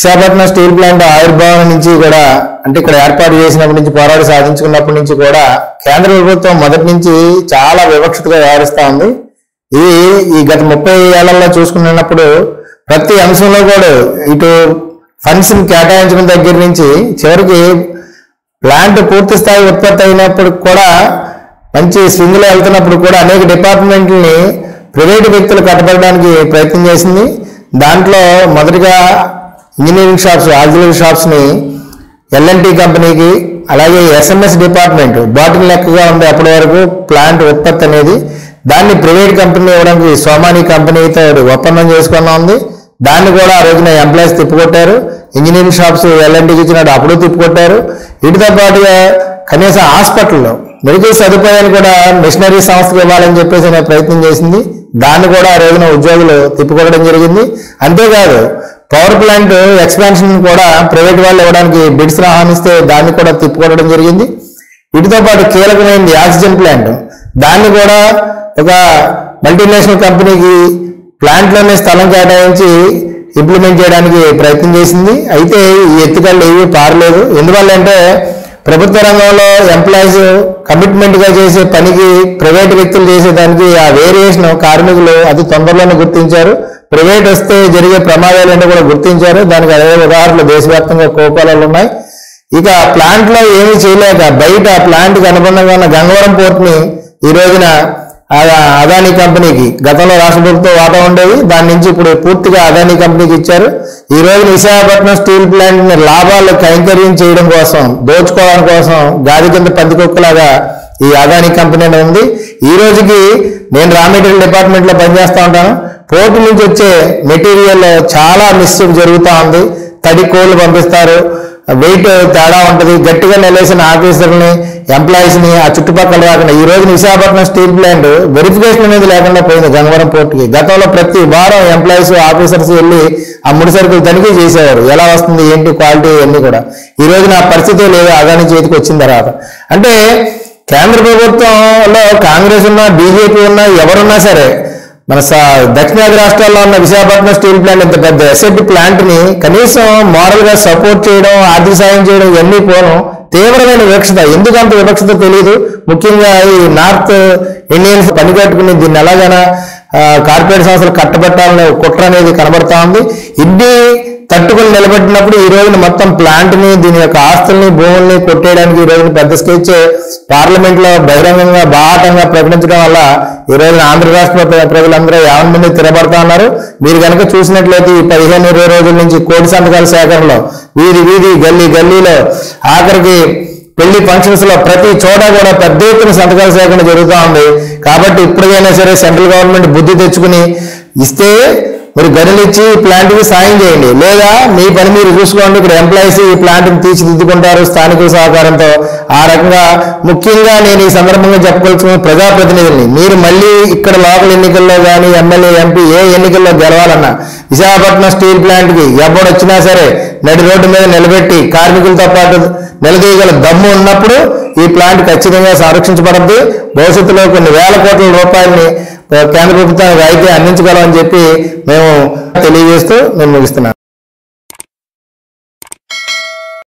Visakhapatnam steel plant ఆవిర్భావం నుంచి కూడా అంటే ఇక్కడ ఏర్పాటు చేసినప్పటి నుంచి పోరాడి సాధించుకున్నప్పటి నుంచి కూడా కేంద్ర ప్రభుత్వం మొదటి నుంచి చాలా వివక్షతగా వ్యవహరిస్తా ఉంది ఇది ఈ గత ముప్పై ఏళ్లలో చూసుకున్నప్పుడు ప్రతి అంశంలో కూడా ఇటు ఫండ్స్ కేటాయించడం దగ్గర నుంచి చివరికి ప్లాంట్ పూర్తి స్థాయి ఉత్పత్తి అయినప్పుడు కూడా మంచి స్వింగ్ లో వెళ్తున్నప్పుడు కూడా అనేక డిపార్ట్మెంట్లని ప్రైవేటు వ్యక్తులు కట్టబడడానికి ప్రయత్నం చేసింది దాంట్లో మొదటిగా ఇంజనీరింగ్ షాప్స్ ఆక్సిలరీ షాప్స్ ని ఎల్ఎన్టీ కంపెనీకి అలాగే ఎస్ఎంఎస్ డిపార్ట్మెంట్ బాటిల్ లెక్కగా ఉండే అప్పటి వరకు ప్లాంట్ ఉత్పత్తి అనేది దాన్ని ప్రైవేట్ కంపెనీ ఇవ్వడానికి సోమాని కంపెనీతో ఒప్పందం చేసుకున్నా ఉంది దాన్ని కూడా ఆ రోజున ఎంప్లాయీస్ తిప్పుకొట్టారు ఇంజనీరింగ్ షాప్స్ ఎల్ఎన్టీకి ఇచ్చినట్టు అప్పుడు తిప్పుకొట్టారు వీటితో పాటుగా కనీసం హాస్పిటల్లో మెడికల్ సదుపాయాన్ని కూడా మిషనరీ సంస్థకు ఇవ్వాలని చెప్పేసి అనే ప్రయత్నం చేసింది దాన్ని కూడా ఆ రోజున ఉద్యోగులు తిప్పుకొట్టడం జరిగింది అంతేకాదు పవర్ ప్లాంట్ ఎక్స్పాన్షన్ కూడా ప్రైవేట్ వాళ్ళు ఇవ్వడానికి బిడ్స్ ఆహ్వానిస్తే దాన్ని కూడా తిప్పుకొట్టడం జరిగింది వీటితో పాటు కీలకమైనది ఆక్సిజన్ ప్లాంట్ దాన్ని కూడా ఒక మల్టీనేషనల్ కంపెనీకి ప్లాంట్లోనే స్థలం కేటాయించి ఇంప్లిమెంట్ చేయడానికి ప్రయత్నం చేసింది అయితే ఈ ఎత్తుకళ్ళు ఏవి పారలేదు ఎందువల్లంటే ప్రభుత్వ రంగంలో ఎంప్లాయీస్ కమిట్మెంట్ గా చేసే పనికి ప్రైవేట్ వ్యక్తులు చేసేదానికి ఆ వేరియేషన్ కార్మికులు అతి తొందరలోనే గుర్తించారు ప్రైవేట్ వస్తే జరిగే ప్రమాదాలన్నీ కూడా గుర్తించారు దానికి అదే ఉదాహరణలు దేశవ్యాప్తంగా కోపాలలో ఉన్నాయి ఇక ప్లాంట్ లో ఏమీ చేయలేక బయట ప్లాంట్ కి అనుబంధంగా ఉన్న గంగవరం పోర్ట్ ని ఈ రోజున ఆ- అదానీ కంపెనీకి గతంలో రాష్ట్ర ప్రభుత్వం వాటా ఉండేది దాని నుంచి ఇప్పుడు పూర్తిగా అదానీ కంపెనీకి ఇచ్చారు ఈ రోజు విశాఖపట్నం స్టీల్ ప్లాంట్ ని లాభాలు కైంకర్యం చేయడం కోసం దోచుకోవడం కోసం గాది కింద పందికొక్కలాగా ఈ అదానీ కంపెనీ అనేది ఉంది ఈ రోజుకి నేను రా మెటీరియల్ డిపార్ట్మెంట్ లో పనిచేస్తా ఉంటాను పోర్టు నుంచి వచ్చే మెటీరియల్ చాలా మిస్టేక్ జరుగుతూ ఉంది తడి కోళ్ళు పంపిస్తారు వెయిట్ తేడా ఉంటుంది గట్టిగా నిలేసిన ఆఫీసర్ని ఎంప్లాయీస్ ని ఆ చుట్టుపక్కల రాకుండా ఈ రోజు విశాఖపట్నం స్టీల్ ప్లాంట్ వెరిఫికేషన్ అనేది లేకుండా పోయింది గంగవరం పోర్టుకి గతంలో ప్రతి వారం ఎంప్లాయీస్ ఆఫీసర్స్ వెళ్ళి ఆ ముడి సరుకులు తనిఖీ చేసేవారు ఎలా వస్తుంది ఏంటి క్వాలిటీ ఇవన్నీ కూడా ఈ రోజు నా పరిస్థితి లేదు అదాని చేతికి వచ్చిన తర్వాత అంటే కేంద్ర ప్రభుత్వంలో కాంగ్రెస్ ఉన్నా బీజేపీ ఉన్నా ఎవరున్నా సరే మన స- దక్షిణాది రాష్ట్రాల్లో ఉన్న విశాఖపట్నం స్టీల్ ప్లాంట్ ఇంత పెద్ద ఎసెట్ ప్లాంట్ ని కనీసం మోరల్ గా సపోర్ట్ చేయడం ఆర్థిక సాయం చేయడం ఇవన్నీ పోను తీవ్రమైన వివక్షత ఎందుకు అంత వివక్షత తెలియదు ముఖ్యంగా ఈ నార్త్ ఇండియన్స్ పనిగట్టుకుని దీన్ని ఎలాగైనా ఆ, కార్పొరేట్ సంస్థలు కట్టబెట్టాలనే కుట్ర అనేది కనబడతా ఉంది ఇన్ని తట్టుకుని నిలబెట్టినప్పుడు ఈ రోజున మొత్తం ప్లాంట్ ని దీని యొక్క ఆస్తుల్ని భూముల్ని కొట్టేయడానికి ఈ రోజున పెద్ద స్కెచ్ పార్లమెంట్ లో బహిరంగంగా బాహాటంగా ప్రకటించడం వల్ల ఈ రోజున ఆంధ్ర రాష్ట్ర ప్ర- ప్రజలందరూ యావన్ మంది తిరబడతా ఉన్నారు మీరు కనుక చూసినట్లయితే ఈ పదిహేను ఇరవై రోజుల నుంచి కోటి సంతకాల సేకరణలో వీధి వీధి గల్లీ గల్లీలో ఆఖరికి పెళ్లి ఫంక్షన్స్ లో ప్రతి చోట కూడా పెద్ద ఎత్తున సంతకాల సేకరణ జరుగుతూ ఉంది కాబట్టి ఇప్పటికైనా సరే సెంట్రల్ గవర్నమెంట్ బుద్ధి తెచ్చుకుని ఇస్తే మరి గనులు ఇచ్చి ఈ ప్లాంట్ కి సాయం చేయండి లేదా మీ పని మీరు చూసుకోండి ఇక్కడ ఎంప్లాయీస్ ఈ ప్లాంట్ ని తీర్చిదిద్దుకుంటారు స్థానికుల సహకారంతో ఆ రకంగా ముఖ్యంగా నేను ఈ సందర్భంగా చెప్పదలుచుకున్న ప్రజాప్రతినిధుల్ని మీరు మళ్ళీ ఇక్కడ లోకల్ ఎన్నికల్లో కానీ ఎమ్మెల్యే ఎంపీ ఏ ఎన్నికల్లో గెలవాలన్నా విశాఖపట్నం స్టీల్ ప్లాంట్ కి ఎవడొచ్చినా సరే నడి రోడ్డు మీద నిలబెట్టి కార్మికులతో పాటు నిలదీయగల దమ్ము ఉన్నప్పుడు ఈ ప్లాంట్ ఖచ్చితంగా సంరక్షించబడద్ది భవిష్యత్తులో కొన్ని వేల కోట్ల రూపాయలని కేంద్ర ప్రభుత్వానికి అయితే అందించగలమని చెప్పి మేము తెలియజేస్తూ నేను ముగిస్తున్నాను